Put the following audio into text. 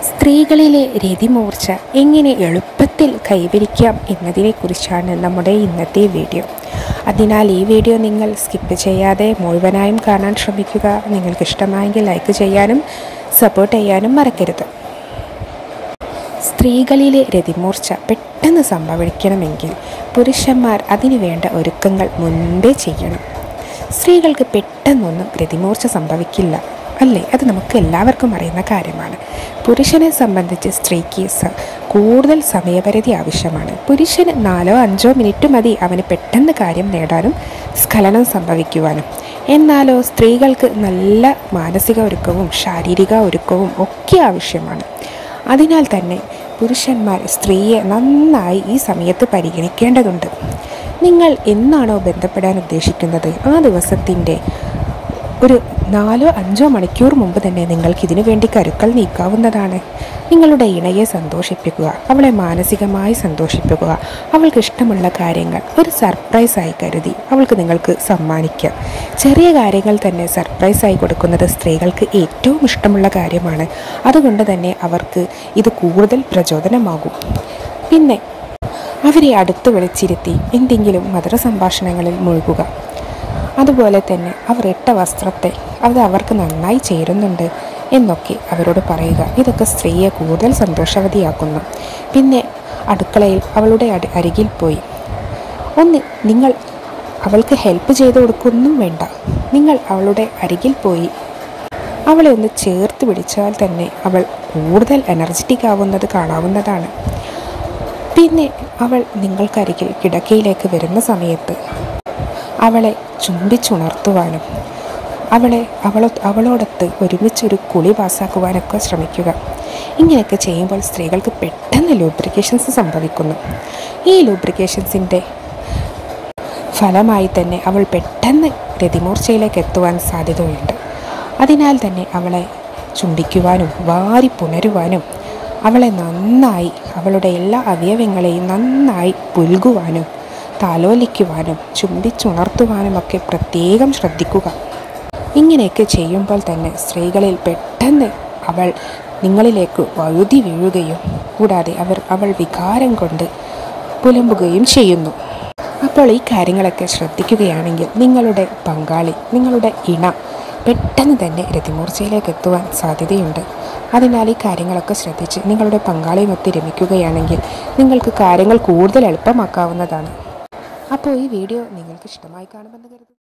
സ്ത്രീകളിലെ രതിമൂർച്ച എങ്ങനെ എളുപ്പത്തിൽ കൈവരിക്കാം എന്നതിനെക്കുറിച്ചാണ് നമ്മുടെ ഇന്നത്തെ വീഡിയോ അതിനാൽ ഈ വീഡിയോ നിങ്ങൾ സ്കിപ്പ് ചെയ്യാതെ മുഴുവനായും കാണാൻ ശ്രമിക്കുക നിങ്ങൾക്ക് ഇഷ്ടമായെങ്കിൽ ലൈക്ക് ചെയ്യാനും സപ്പോർട്ട് ചെയ്യാനും മറക്കരുത് സ്ത്രീകളിലെ രതിമൂർച്ച പെട്ടെന്ന് സംഭവിക്കണമെങ്കിൽ പുരുഷന്മാർ അതിനു വേണ്ട ഒരുക്കങ്ങൾ മുൻപേ ചെയ്യണം സ്ത്രീകൾക്ക് പെട്ടെന്നൊന്നും രതിമൂർച്ച സംഭവിക്കില്ല അല്ലേ അത് നമുക്ക് എല്ലാവർക്കും അറിയുന്ന കാര്യമാണ് പുരുഷനെ സംബന്ധിച്ച് സ്ത്രീക്ക് സ കൂടുതൽ സമയപരിധി ആവശ്യമാണ് പുരുഷന് നാലോ അഞ്ചോ മിനിറ്റ് മതി അവന് പെട്ടെന്ന് കാര്യം നേടാനും സ്ഖലനം സംഭവിക്കുവാനും എന്നാലോ സ്ത്രീകൾക്ക് നല്ല മാനസിക ഒരുക്കവും ശാരീരിക ഒരുക്കവും ഒക്കെ ആവശ്യമാണ് അതിനാൽ തന്നെ പുരുഷന്മാർ സ്ത്രീയെ നന്നായി ഈ സമയത്ത് പരിഗണിക്കേണ്ടതുണ്ട് നിങ്ങൾ എന്നാണോ ബന്ധപ്പെടാൻ ഉദ്ദേശിക്കുന്നത് ആ ദിവസത്തിൻ്റെ ഒരു നാലോ അഞ്ചോ മണിക്കൂർ മുമ്പ് തന്നെ നിങ്ങൾക്ക് ഇതിനു വേണ്ടി കരുക്കൾ നീക്കാവുന്നതാണ് നിങ്ങളുടെ ഇണയെ സന്തോഷിപ്പിക്കുക അവളെ മാനസികമായി സന്തോഷിപ്പിക്കുക അവൾക്ക് ഇഷ്ടമുള്ള കാര്യങ്ങൾ ഒരു സർപ്രൈസായി കരുതി അവൾക്ക് നിങ്ങൾക്ക് സമ്മാനിക്കാം ചെറിയ കാര്യങ്ങൾ തന്നെ സർപ്രൈസായി കൊടുക്കുന്നത് സ്ത്രീകൾക്ക് ഏറ്റവും ഇഷ്ടമുള്ള കാര്യമാണ് അതുകൊണ്ട് തന്നെ അവർക്ക് ഇത് കൂടുതൽ പ്രചോദനമാകും പിന്നെ അവരെ അടുത്ത് വിളിച്ചിരുത്തി എന്തെങ്കിലും മധുര സംഭാഷണങ്ങളിൽ മുഴുകുക അതുപോലെ തന്നെ അവർ ഇട്ട വസ്ത്രത്തെ അത് അവർക്ക് നന്നായി ചേരുന്നുണ്ട് എന്നൊക്കെ അവരോട് പറയുക ഇതൊക്കെ സ്ത്രീയെ കൂടുതൽ സന്തോഷവതിയാക്കുന്നു പിന്നെ അടുക്കളയിൽ അവളുടെ അടി അരികിൽ പോയി ഒന്ന് നിങ്ങൾ അവൾക്ക് ഹെൽപ്പ് ചെയ്ത് കൊടുക്കൊന്നും വേണ്ട നിങ്ങൾ അവളുടെ അരികിൽ പോയി അവളെ ഒന്ന് ചേർത്ത് പിടിച്ചാൽ തന്നെ അവൾ കൂടുതൽ എനർജറ്റിക് ആവുന്നത് കാണാവുന്നതാണ് പിന്നെ അവൾ നിങ്ങൾക്കരികിൽ കിടക്കയിലേക്ക് വരുന്ന സമയത്ത് അവളെ ചുംബിച്ചുണർത്തുവാനും അവളെ അവളോ അവളോടൊത്ത് ഒരുമിച്ചൊരു കുളി പാസ്സാക്കുവാനൊക്കെ ശ്രമിക്കുക ഇങ്ങനെയൊക്കെ ചെയ്യുമ്പോൾ സ്ത്രീകൾക്ക് പെട്ടെന്ന് ലൂബ്രിക്കേഷൻസ് സംഭവിക്കുന്നു ഈ ലൂബ്രിക്കേഷൻസിൻ്റെ ഫലമായി തന്നെ അവൾ പെട്ടെന്ന് രതിമൂർച്ചയിലേക്ക് എത്തുവാൻ സാധ്യതയുണ്ട് അതിനാൽ തന്നെ അവളെ ചുംബിക്കുവാനും വാരി പുണരുവാനും അവളെ നന്നായി അവളുടെ എല്ലാ അവയവങ്ങളെയും നന്നായി പുൽകുവാനും താലോലിക്കുവാനും ചുംബിച്ചുണർത്തുവാനുമൊക്കെ പ്രത്യേകം ശ്രദ്ധിക്കുക ഇങ്ങനെയൊക്കെ ചെയ്യുമ്പോൾ തന്നെ സ്ത്രീകളിൽ പെട്ടെന്ന് അവൾ നിങ്ങളിലേക്ക് വഴുതി വീഴുകയും കൂടാതെ അവർ അവൾ വികാരം കൊണ്ട് പുലമ്പുകയും ചെയ്യുന്നു അപ്പോൾ ഈ കാര്യങ്ങളൊക്കെ ശ്രദ്ധിക്കുകയാണെങ്കിൽ നിങ്ങളുടെ പങ്കാളി നിങ്ങളുടെ ഇണ പെട്ടെന്ന് തന്നെ രതിമൂർച്ചയിലേക്ക് എത്തുവാൻ സാധ്യതയുണ്ട് അതിനാൽ ഈ കാര്യങ്ങളൊക്കെ ശ്രദ്ധിച്ച് നിങ്ങളുടെ പങ്കാളിയുമൊത്ത് രമിക്കുകയാണെങ്കിൽ നിങ്ങൾക്ക് കാര്യങ്ങൾ കൂടുതൽ എളുപ്പമാക്കാവുന്നതാണ് അപ്പോൾ ഈ വീഡിയോ നിങ്ങൾക്ക് ഇഷ്ടമായി കാണുമെന്ന് കരുതുന്നു